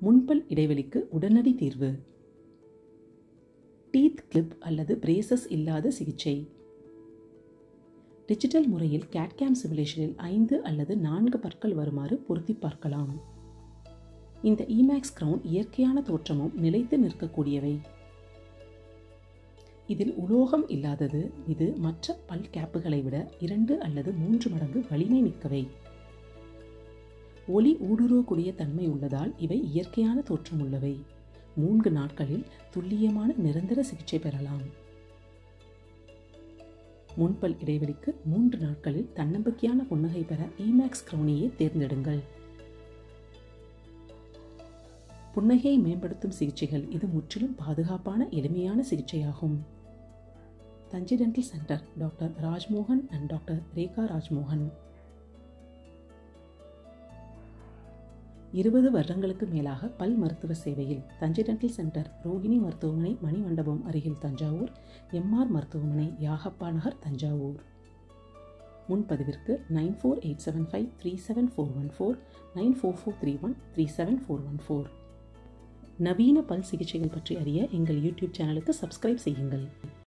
முன்பல் இடைவெளிக்கு உடனடி தீர்வு டீத் கிளிப் அல்லது பிரேசஸ் இல்லாத சிகிச்சை டிஜிட்டல் முறையில் கேட்கேம் சிமுலேஷனில் ஐந்து அல்லது நான்கு பற்கள் வருமாறு பொருத்தி பார்க்கலாம் இந்த இமேக்ஸ் கிரவுன் இயற்கையான தோற்றமும் நிலைத்து நிற்கக்கூடியவை இதில் உலோகம் இல்லாதது இது மற்ற பல் கேப்புகளை விட இரண்டு அல்லது மூன்று மடங்கு வலிமை மிக்கவை ஒளி ஊடுருவக்கூடிய தன்மை உள்ளதால் இவை இயற்கையான தோற்றம் உள்ளவை மூன்று நாட்களில் துல்லியமான நிரந்தர சிகிச்சை பெறலாம் முன்பல் இடைவெளிக்கு மூன்று நாட்களில் தன்னம்பிக்கையான புன்னகை பெற இமேக்ஸ் கிரௌனியை தேர்ந்தெடுங்கள் புன்னகையை மேம்படுத்தும் சிகிச்சைகள் இது முற்றிலும் பாதுகாப்பான எளிமையான சிகிச்சையாகும் Thanjai dental centre doctor Rajmohan and doctor Rekha Rajmohan இருபது வருடங்களுக்கு மேலாக பல் மருத்துவ சேவையில் தஞ்சை டென்டல் சென்டர் ரோகிணி மருத்துவமனை மணிமண்டபம் அருகில் தஞ்சாவூர் எம்ஆர் மருத்துவமனை யாகப்பா நகர் தஞ்சாவூர் முன்பதிவிற்கு nine four eight seven five three seven four one four nine four four three one three seven four one four நவீன பல் சிகிச்சைகள் பற்றி அறிய எங்கள் யூடியூப் சேனலுக்கு சப்ஸ்கிரைப் செய்யுங்கள்